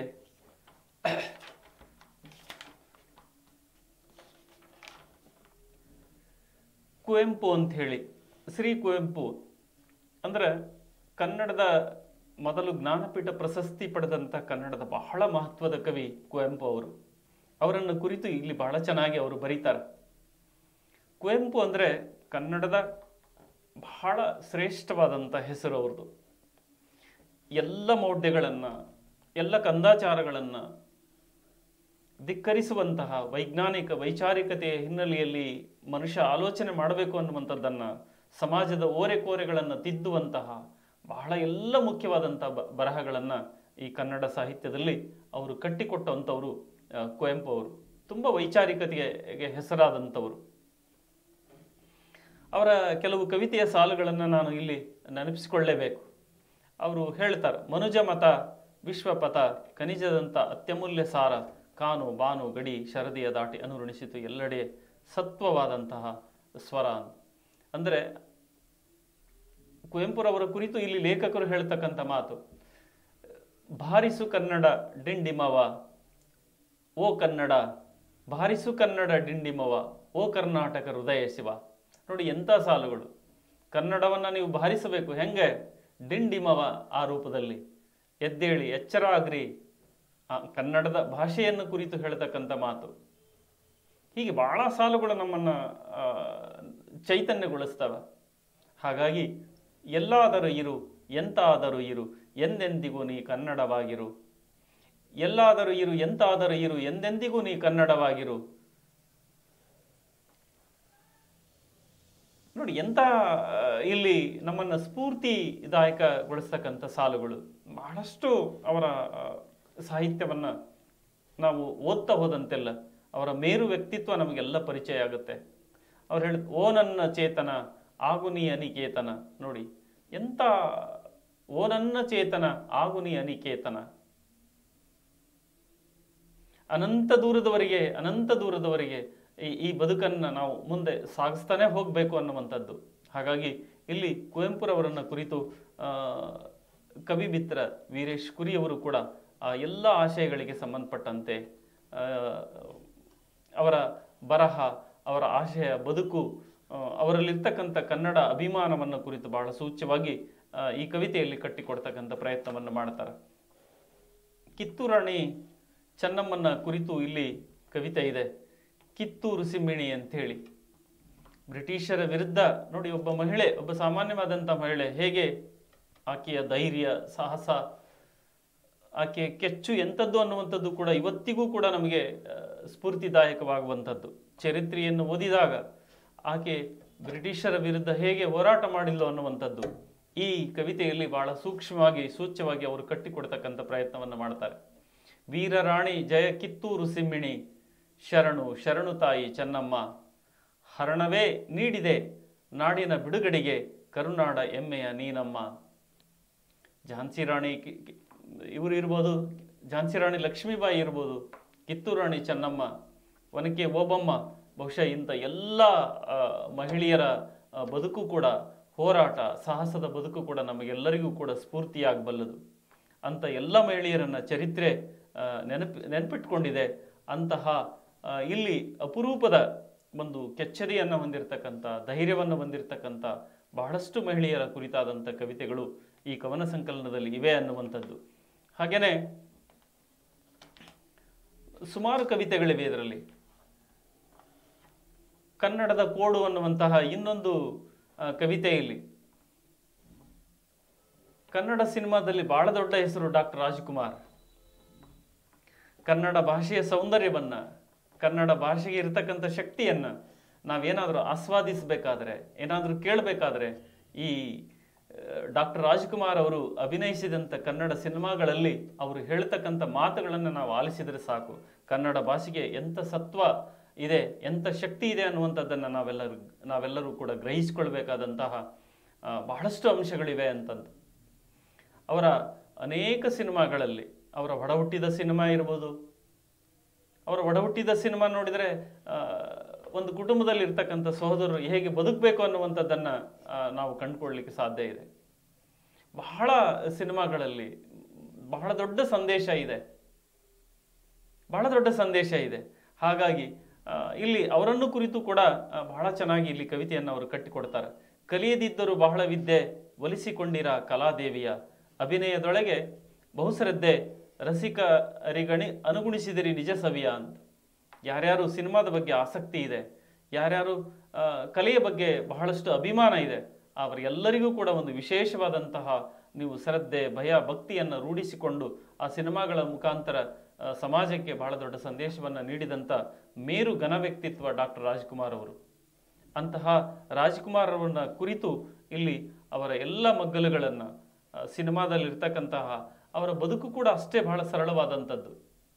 ಕುವೆಂಪು ಅಂತ ಹೇಳಿ ಶ್ರೀ ಕುವೆಂಪು ಅಂದ್ರೆ ಕನ್ನಡದ ಮೊದಲು ಜ್ಞಾನಪೀಠ ಪ್ರಶಸ್ತಿ ಪಡೆದಂಥ ಕನ್ನಡದ ಬಹಳ ಮಹತ್ವದ ಕವಿ ಕುವೆಂಪು ಅವರು ಅವರನ್ನು ಕುರಿತು ಇಲ್ಲಿ ಬಹಳ ಚೆನ್ನಾಗಿ ಅವರು ಬರೀತಾರೆ ಕುವೆಂಪು ಅಂದ್ರೆ ಕನ್ನಡದ ಬಹಳ ಶ್ರೇಷ್ಠವಾದಂಥ ಹೆಸರು ಅವ್ರದ್ದು ಎಲ್ಲ ಮೌಢ್ಯಗಳನ್ನು ಎಲ್ಲ ಕಂದಾಚಾರಗಳನ್ನು ಧಿಕ್ಕರಿಸುವಂತಹ ವೈಜ್ಞಾನಿಕ ವೈಚಾರಿಕತೆಯ ಹಿನ್ನೆಲೆಯಲ್ಲಿ ಮನುಷ್ಯ ಆಲೋಚನೆ ಮಾಡಬೇಕು ಅನ್ನುವಂಥದ್ದನ್ನು ಸಮಾಜದ ಓರೆಕೋರೆಗಳನ್ನು ತಿದ್ದುವಂತಹ ಬಹಳ ಎಲ್ಲ ಮುಖ್ಯವಾದಂಥ ಬ ಬರಹಗಳನ್ನು ಈ ಕನ್ನಡ ಸಾಹಿತ್ಯದಲ್ಲಿ ಅವರು ಕಟ್ಟಿಕೊಟ್ಟಂಥವರು ಆ, ಕುವೆಂಪು ಅವರು ತುಂಬ ವೈಚಾರಿಕತೆಗೆ ಹೆಸರಾದಂಥವರು ಅವರ ಕೆಲವು ಕವಿತೆಯ ಸಾಲುಗಳನ್ನು ನಾನು ಇಲ್ಲಿ ನೆನಪಿಸಿಕೊಳ್ಳಲೇಬೇಕು ಅವರು ಹೇಳ್ತಾರೆ ಮನುಜ ಮತ ವಿಶ್ವಪಥ ಖನಿಜದಂಥ ಅತ್ಯಮೂಲ್ಯ ಸಾರ ಕಾನು ಬಾನು ಗಡಿ ಶರದಿಯ ದಾಟಿ ಅನುರುಣಿಸಿತು ಎಲ್ಲೆಡೆ ಸತ್ವವಾದಂತಹ ಸ್ವರ ಅಂದರೆ ಕುವೆಂಪುರವರ ಕುರಿತು ಇಲ್ಲಿ ಲೇಖಕರು ಹೇಳ್ತಕ್ಕಂಥ ಮಾತು ಭಾರಿಸು ಕನ್ನಡ ಡಿಂಡಿಮವ ಓ ಕನ್ನಡ ಭಾರಿಸು ಕನ್ನಡ ಡಿಂಡಿಮವ ಓ ಕರ್ನಾಟಕ ಹೃದಯ ಶಿವ ನೋಡಿ ಎಂಥ ಸಾಲುಗಳು ಕನ್ನಡವನ್ನು ನೀವು ಭಾರಿಸಬೇಕು ಹೆಂಗೆ ಡಿಂಡಿಮವ ಆ ರೂಪದಲ್ಲಿ ಎದ್ದೇಳಿ ಎಚ್ಚರ ಆಗ್ರಿ ಆ ಕನ್ನಡದ ಭಾಷೆಯನ್ನು ಕುರಿತು ಹೇಳ್ತಕ್ಕಂಥ ಮಾತು ಹೀಗೆ ಬಹಳ ಸಾಲುಗಳು ನಮ್ಮನ್ನು ಆ, ಚೈತನ್ಯಗೊಳಿಸ್ತವೆ ಹಾಗಾಗಿ ಎಲ್ಲಾದರೂ ಇರು ಎಂತಾದರೂ ಇರು ಎಂದೆಂದಿಗೂ ನೀ ಕನ್ನಡವಾಗಿರು ಎಲ್ಲಾದರೂ ಇರು ಎಂತಾದರೂ ಇರು ಎಂದೆಂದಿಗೂ ನೀ ಕನ್ನಡವಾಗಿರು ನೋಡಿ ಎಂತ ಆ, ಇಲ್ಲಿ ನಮ್ಮನ್ನು ಸ್ಫೂರ್ತಿದಾಯಕಗೊಳಿಸ್ತಕ್ಕಂಥ ಸಾಲುಗಳು ಬಹಳಷ್ಟು ಅವರ ಆ, ಸಾಹಿತ್ಯವನ್ನ ನಾವು ಓದ್ತಾ ಹೋದಂತೆಲ್ಲ ಅವರ ಮೇರು ವ್ಯಕ್ತಿತ್ವ ನಮಗೆಲ್ಲ ಪರಿಚಯ ಆಗುತ್ತೆ ಅವ್ರು ಹೇಳ ಓ ನನ್ನ ಚೇತನ ಆಗು ನೀ ಅನಿಕೇತನ ನೋಡಿ ಎಂತ ಓ ನನ್ನ ಚೇತನ ಆಗು ನೀ ಅನಿಕೇತನ ಅನಂತ ದೂರದವರೆಗೆ ಅನಂತ ದೂರದವರೆಗೆ ಈ ಈ ಬದುಕನ್ನು ನಾವು ಮುಂದೆ ಸಾಗಿಸ್ತಾನೆ ಹೋಗಬೇಕು ಅನ್ನುವಂಥದ್ದು ಹಾಗಾಗಿ ಇಲ್ಲಿ ಕುವೆಂಪುರವರನ್ನ ಕುರಿತು ಆ, ಕವಿ ಮಿತ್ರ ವೀರೇಶ್ ಕುರಿಯವರು ಕೂಡ ಆ ಎಲ್ಲ ಆಶಯಗಳಿಗೆ ಸಂಬಂಧಪಟ್ಟಂತೆ ಆ, ಅವರ ಬರಹ ಅವರ ಆಶಯ ಬದುಕು ಆ, ಅವರಲ್ಲಿರ್ತಕ್ಕಂಥ ಕನ್ನಡ ಅಭಿಮಾನವನ್ನು ಕುರಿತು ಬಹಳ ಸೂಚ್ಯವಾಗಿ ಆ, ಈ ಕವಿತೆಯಲ್ಲಿ ಕಟ್ಟಿಕೊಡ್ತಕ್ಕಂಥ ಪ್ರಯತ್ನವನ್ನು ಮಾಡ್ತಾರೆ ಕಿತ್ತೂರಾಣಿ ಚೆನ್ನಮ್ಮನ ಕುರಿತು ಇಲ್ಲಿ ಕವಿತೆ ಇದೆ ಕಿತ್ತೂರು ಸಿಂಹಿಣಿ ಅಂಥೇಳಿ ಬ್ರಿಟಿಷರ ವಿರುದ್ಧ ನೋಡಿ ಒಬ್ಬ ಮಹಿಳೆ ಒಬ್ಬ ಸಾಮಾನ್ಯವಾದಂಥ ಮಹಿಳೆ ಹೇಗೆ ಆಕೆಯ ಧೈರ್ಯ ಸಾಹಸ ಆಕೆ ಕೆಚ್ಚು ಎಂಥದ್ದು ಅನ್ನುವಂಥದ್ದು ಕೂಡ ಇವತ್ತಿಗೂ ಕೂಡ ನಮಗೆ ಆ, ಸ್ಫೂರ್ತಿದಾಯಕವಾಗುವಂಥದ್ದು ಚರಿತ್ರೆಯನ್ನು ಓದಿದಾಗ ಆಕೆ ಬ್ರಿಟಿಷರ ವಿರುದ್ಧ ಹೇಗೆ ಹೋರಾಟ ಮಾಡಿಲ್ಲೋ ಅನ್ನುವಂಥದ್ದು ಈ ಕವಿತೆಯಲ್ಲಿ ಬಹಳ ಸೂಕ್ಷ್ಮವಾಗಿ ಸೂಚ್ಯವಾಗಿ ಅವರು ಕಟ್ಟಿಕೊಡ್ತಕ್ಕಂಥ ಪ್ರಯತ್ನವನ್ನು ಮಾಡ್ತಾರೆ ವೀರರಾಣಿ ಜಯ ಕಿತ್ತೂರು ಸಿಂಹಿಣಿ ಶರಣು ಶರಣು ತಾಯಿ ಚೆನ್ನಮ್ಮ ಹರಣವೇ ನೀಡಿದೆ ನಾಡಿನ ಬಿಡುಗಡೆಗೆ ಕರುನಾಡ ಎಮ್ಮೆಯ ನೀನಮ್ಮ ಝಾನ್ಸಿ ರಾಣಿ ಕಿ- ಕಿ- ಇವರು ಇರ್ಬೋದು ಝಾನ್ಸಿ ರಾಣಿ ಲಕ್ಷ್ಮೀಬಾಯಿ ಇರ್ಬೋದು ಕಿತ್ತೂರು ರಾಣಿ ಚೆನ್ನಮ್ಮ ಒನಕೆ ಓಬಮ್ಮ ಬಹುಶಃ ಇಂಥ ಎಲ್ಲ ಆ, ಮಹಿಳೆಯರ ಆ, ಬದುಕು ಕೂಡ ಹೋರಾಟ ಸಾಹಸದ ಬದುಕು ಕೂಡ ನಮಗೆಲ್ಲರಿಗೂ ಕೂಡ ಸ್ಫೂರ್ತಿಯಾಗಬಲ್ಲದು ಅಂತ ಎಲ್ಲ ಮಹಿಳೆಯರನ್ನ ಚರಿತ್ರೆ ಆ, ನೆನಪಿ ನೆನಪಿಟ್ಕೊಂಡಿದೆ ಅಂತಹ ಆ, ಇಲ್ಲಿ ಅಪರೂಪದ ಒಂದು ಕೆಚ್ಚರಿಯನ್ನು ಹೊಂದಿರತಕ್ಕಂಥ ಧೈರ್ಯವನ್ನು ಹೊಂದಿರತಕ್ಕಂಥ ಬಹಳಷ್ಟು ಮಹಿಳೆಯರ ಕುರಿತಾದಂಥ ಕವಿತೆಗಳು ಈ ಕವನ ಸಂಕಲನದಲ್ಲಿ ಇವೆ ಅನ್ನುವಂಥದ್ದು ಹಾಗೆಯೇ ಸುಮಾರು ಕವಿತೆಗಳಿವೆ ಇದರಲ್ಲಿ ಕನ್ನಡದ ಕೋಡು ಅನ್ನುವಂತಹ ಇನ್ನೊಂದು ಆ, ಕವಿತೆ ಇಲ್ಲಿ ಕನ್ನಡ ಸಿನಿಮಾದಲ್ಲಿ ಬಹಳ ದೊಡ್ಡ ಹೆಸರು ಡಾಕ್ಟರ್ ರಾಜ್ಕುಮಾರ್ ಕನ್ನಡ ಭಾಷೆಯ ಸೌಂದರ್ಯವನ್ನ ಕನ್ನಡ ಭಾಷೆಗೆ ಇರತಕ್ಕಂಥ ಶಕ್ತಿಯನ್ನ ನಾವೇನಾದರೂ ಆಸ್ವಾದಿಸಬೇಕಾದ್ರೆ ಏನಾದರೂ ಕೇಳಬೇಕಾದ್ರೆ ಈ ಡಾಕ್ಟರ್ ರಾಜ್ಕುಮಾರ್ ಅವರು ಅಭಿನಯಿಸಿದಂಥ ಕನ್ನಡ ಸಿನಿಮಾಗಳಲ್ಲಿ ಅವರು ಹೇಳ್ತಕ್ಕಂಥ ಮಾತುಗಳನ್ನು ನಾವು ಆಲಿಸಿದರೆ ಸಾಕು ಕನ್ನಡ ಭಾಷೆಗೆ ಎಂಥ ಸತ್ವ ಇದೆ ಎಂಥ ಶಕ್ತಿ ಇದೆ ಅನ್ನುವಂಥದ್ದನ್ನು ನಾವೆಲ್ಲರೂ ನಾವೆಲ್ಲರೂ ಕೂಡ ಗ್ರಹಿಸಿಕೊಳ್ಬೇಕಾದಂತಹ ಆ, ಬಹಳಷ್ಟು ಅಂಶಗಳಿವೆ ಅಂತಂದು ಅವರ ಅನೇಕ ಸಿನಿಮಾಗಳಲ್ಲಿ ಅವರ ಒಡಹುಟ್ಟಿದ ಸಿನಿಮಾ ಇರ್ಬೋದು ಅವರ ಒಡಹುಟ್ಟಿದ ಸಿನಿಮಾ ನೋಡಿದರೆ ಆ, ಒಂದು ಕುಟುಂಬದಲ್ಲಿ ಇರ್ತಕ್ಕಂಥ ಸಹೋದರರು ಹೇಗೆ ಬದುಕಬೇಕು ಅನ್ನುವಂಥದ್ದನ್ನು ಆ, ನಾವು ಕಂಡುಕೊಳ್ಳಲಿಕ್ಕೆ ಸಾಧ್ಯ ಇದೆ ಬಹಳ ಸಿನಿಮಾಗಳಲ್ಲಿ ಬಹಳ ದೊಡ್ಡ ಸಂದೇಶ ಇದೆ ಬಹಳ ದೊಡ್ಡ ಸಂದೇಶ ಇದೆ ಹಾಗಾಗಿ ಆ, ಇಲ್ಲಿ ಅವರನ್ನು ಕುರಿತು ಕೂಡ ಆ, ಬಹಳ ಚೆನ್ನಾಗಿ ಇಲ್ಲಿ ಕವಿತೆಯನ್ನು ಅವರು ಕಟ್ಟಿಕೊಡ್ತಾರೆ ಕಲಿಯದಿದ್ದರೂ ಬಹಳ ವಿದ್ಯೆ ಒಲಿಸಿಕೊಂಡಿರ ಕಲಾದೇವಿಯ ಅಭಿನಯದೊಳಗೆ ಬಹುಶ್ರದ್ಧೆ ರಸಿಕರಿಗಣಿ ಅನುಗುಣಿಸಿದಿರಿ ನಿಜ ಸವಿಯ ಅಂತ ಯಾರ್ಯಾರು ಸಿನಿಮಾದ ಬಗ್ಗೆ ಆಸಕ್ತಿ ಇದೆ ಯಾರ್ಯಾರು ಆ, ಕಲೆಯ ಬಗ್ಗೆ ಬಹಳಷ್ಟು ಅಭಿಮಾನ ಇದೆ ಅವರೆಲ್ಲರಿಗೂ ಕೂಡ ಒಂದು ವಿಶೇಷವಾದಂತಹ ನೀವು ಶ್ರದ್ಧೆ ಭಯ ಭಕ್ತಿಯನ್ನು ರೂಢಿಸಿಕೊಂಡು ಆ ಸಿನಿಮಾಗಳ ಮುಖಾಂತರ ಆ, ಸಮಾಜಕ್ಕೆ ಬಹಳ ದೊಡ್ಡ ಸಂದೇಶವನ್ನು ನೀಡಿದಂಥ ಮೇರು ಘನ ವ್ಯಕ್ತಿತ್ವ ಡಾಕ್ಟರ್ ರಾಜ್ಕುಮಾರ್ ಅವರು ಅಂತಹ ರಾಜ್ಕುಮಾರ್ ಅವರನ್ನ ಕುರಿತು ಇಲ್ಲಿ ಅವರ ಎಲ್ಲ ಮಗ್ಗಲುಗಳನ್ನು ಸಿನಿಮಾದಲ್ಲಿ ಇರ್ತಕ್ಕಂತಹ ಅವರ ಬದುಕು ಕೂಡ ಅಷ್ಟೇ ಬಹಳ ಸರಳವಾದಂಥದ್ದು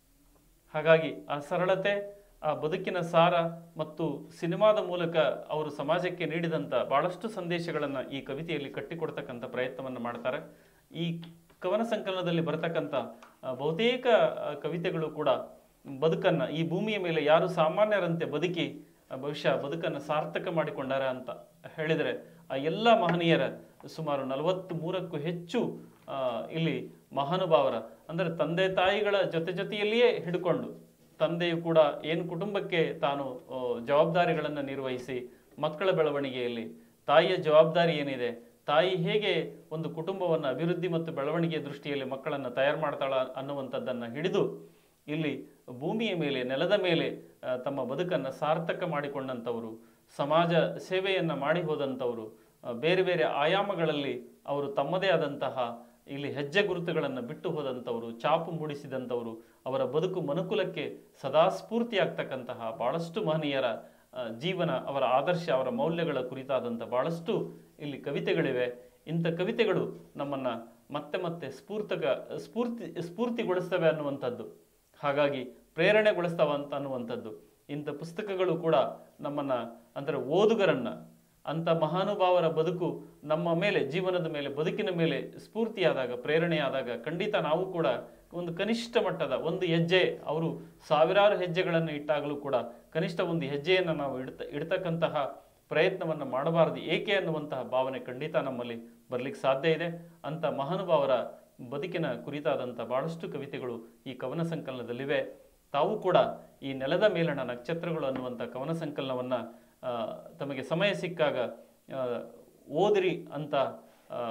ಹಾಗಾಗಿ ಆ ಸರಳತೆ ಆ ಬದುಕಿನ ಸಾರ ಮತ್ತು ಸಿನಿಮಾದ ಮೂಲಕ ಅವರು ಸಮಾಜಕ್ಕೆ ನೀಡಿದಂಥ ಬಹಳಷ್ಟು ಸಂದೇಶಗಳನ್ನು ಈ ಕವಿತೆಯಲ್ಲಿ ಕಟ್ಟಿಕೊಡ್ತಕ್ಕಂಥ ಪ್ರಯತ್ನವನ್ನು ಮಾಡ್ತಾರೆ ಈ ಕವನ ಸಂಕಲನದಲ್ಲಿ ಬರತಕ್ಕಂಥ ಆ, ಬಹುತೇಕ ಆ, ಕವಿತೆಗಳು ಕೂಡ ಬದುಕನ್ನು ಈ ಭೂಮಿಯ ಮೇಲೆ ಯಾರು ಸಾಮಾನ್ಯರಂತೆ ಬದುಕಿ ಆ, ಬಹುಶಃ ಬದುಕನ್ನು ಸಾರ್ಥಕ ಮಾಡಿಕೊಂಡಾರ ಅಂತ ಹೇಳಿದರೆ ಆ ಎಲ್ಲ ಮಹನೀಯರ ಸುಮಾರು ನಲವತ್ತ್ ಮೂರಕ್ಕೂ ಹೆಚ್ಚು ಆ, ಇಲ್ಲಿ ಮಹಾನುಭಾವರ ಅಂದರೆ ತಂದೆ ತಾಯಿಗಳ ಜೊತೆ ಜೊತೆಯಲ್ಲಿಯೇ ಹಿಡ್ಕೊಂಡು ತಂದೆಯು ಕೂಡ ಏನು ಕುಟುಂಬಕ್ಕೆ ತಾನು ಆ, ಜವಾಬ್ದಾರಿಗಳನ್ನು ನಿರ್ವಹಿಸಿ ಮಕ್ಕಳ ಬೆಳವಣಿಗೆಯಲ್ಲಿ ತಾಯಿಯ ಜವಾಬ್ದಾರಿ ಏನಿದೆ ತಾಯಿ ಹೇಗೆ ಒಂದು ಕುಟುಂಬವನ್ನು ಅಭಿವೃದ್ಧಿ ಮತ್ತು ಬೆಳವಣಿಗೆಯ ದೃಷ್ಟಿಯಲ್ಲಿ ಮಕ್ಕಳನ್ನು ತಯಾರು ಮಾಡ್ತಾಳ ಅನ್ನುವಂಥದ್ದನ್ನು ಹಿಡಿದು ಇಲ್ಲಿ ಭೂಮಿಯ ಮೇಲೆ ನೆಲದ ಮೇಲೆ ಆ, ತಮ್ಮ ಬದುಕನ್ನು ಸಾರ್ಥಕ ಮಾಡಿಕೊಂಡಂಥವರು ಸಮಾಜ ಸೇವೆಯನ್ನು ಮಾಡಿ ಹೋದಂಥವರು ಆ, ಬೇರೆ ಬೇರೆ ಆಯಾಮಗಳಲ್ಲಿ ಅವರು ತಮ್ಮದೇ ಆದಂತಹ ಇಲ್ಲಿ ಹೆಜ್ಜೆ ಗುರುತುಗಳನ್ನು ಬಿಟ್ಟು ಹೋದಂಥವರು ಚಾಪು ಮೂಡಿಸಿದಂಥವರು ಅವರ ಬದುಕು ಮನುಕುಲಕ್ಕೆ ಸದಾ ಸ್ಫೂರ್ತಿಯಾಗ್ತಕ್ಕಂತಹ ಬಹಳಷ್ಟು ಮಹನೀಯರ ಆ, ಜೀವನ ಅವರ ಆದರ್ಶ ಅವರ ಮೌಲ್ಯಗಳ ಕುರಿತಾದಂಥ ಬಹಳಷ್ಟು ಇಲ್ಲಿ ಕವಿತೆಗಳಿವೆ ಇಂಥ ಕವಿತೆಗಳು ನಮ್ಮನ್ನು ಮತ್ತೆ ಮತ್ತೆ ಸ್ಫೂರ್ತಕ ಸ್ಫೂರ್ತಿ ಸ್ಫೂರ್ತಿಗೊಳಿಸ್ತವೆ ಅನ್ನುವಂಥದ್ದು ಹಾಗಾಗಿ ಪ್ರೇರಣೆಗೊಳಿಸ್ತವ ಅಂತ ಅನ್ನುವಂಥದ್ದು ಇಂಥ ಪುಸ್ತಕಗಳು ಕೂಡ ನಮ್ಮನ್ನ ಅಂದರೆ ಓದುಗರನ್ನ ಅಂಥ ಮಹಾನುಭಾವರ ಬದುಕು ನಮ್ಮ ಮೇಲೆ ಜೀವನದ ಮೇಲೆ ಬದುಕಿನ ಮೇಲೆ ಸ್ಫೂರ್ತಿಯಾದಾಗ ಪ್ರೇರಣೆಯಾದಾಗ ಖಂಡಿತ ನಾವು ಕೂಡ ಒಂದು ಕನಿಷ್ಠ ಮಟ್ಟದ ಒಂದು ಹೆಜ್ಜೆ ಅವರು ಸಾವಿರಾರು ಹೆಜ್ಜೆಗಳನ್ನು ಇಟ್ಟಾಗಲೂ ಕೂಡ ಕನಿಷ್ಠ ಒಂದು ಹೆಜ್ಜೆಯನ್ನು ನಾವು ಇಡ್ತ ಇಡ್ತಕ್ಕಂತಹ ಪ್ರಯತ್ನವನ್ನು ಮಾಡಬಾರದು ಏಕೆ ಅನ್ನುವಂತಹ ಭಾವನೆ ಖಂಡಿತ ನಮ್ಮಲ್ಲಿ ಬರ್ಲಿಕ್ಕೆ ಸಾಧ್ಯ ಇದೆ ಅಂಥ ಮಹಾನುಭಾವರ ಬದುಕಿನ ಕುರಿತಾದಂಥ ಬಹಳಷ್ಟು ಕವಿತೆಗಳು ಈ ಕವನ ಸಂಕಲನದಲ್ಲಿವೆ ತಾವು ಕೂಡ ಈ ನೆಲದ ಮೇಲಣ ನಕ್ಷತ್ರಗಳು ಅನ್ನುವಂಥ ಕವನ ಸಂಕಲನವನ್ನ ಆ, ತಮಗೆ ಸಮಯ ಸಿಕ್ಕಾಗ ಆ, ಓದಿರಿ ಅಂತ ಆ,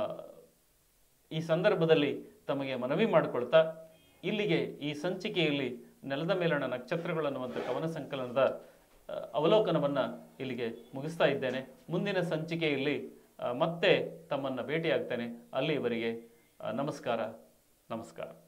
ಈ ಸಂದರ್ಭದಲ್ಲಿ ತಮಗೆ ಮನವಿ ಮಾಡಿಕೊಳ್ತಾ ಇಲ್ಲಿಗೆ ಈ ಸಂಚಿಕೆಯಲ್ಲಿ ನೆಲದ ಮೇಲಣ ನಕ್ಷತ್ರಗಳು ಅನ್ನುವಂಥ ಕವನ ಸಂಕಲನದ ಆ, ಅವಲೋಕನವನ್ನ ಇಲ್ಲಿಗೆ ಮುಗಿಸ್ತಾ ಇದ್ದೇನೆ ಮುಂದಿನ ಸಂಚಿಕೆಯಲ್ಲಿ ಆ, ಮತ್ತೆ ತಮ್ಮನ್ನ ಭೇಟಿಯಾಗ್ತೇನೆ ಅಲ್ಲಿಯವರೆಗೆ ಆ, ನಮಸ್ಕಾರ ನಮಸ್ಕಾರ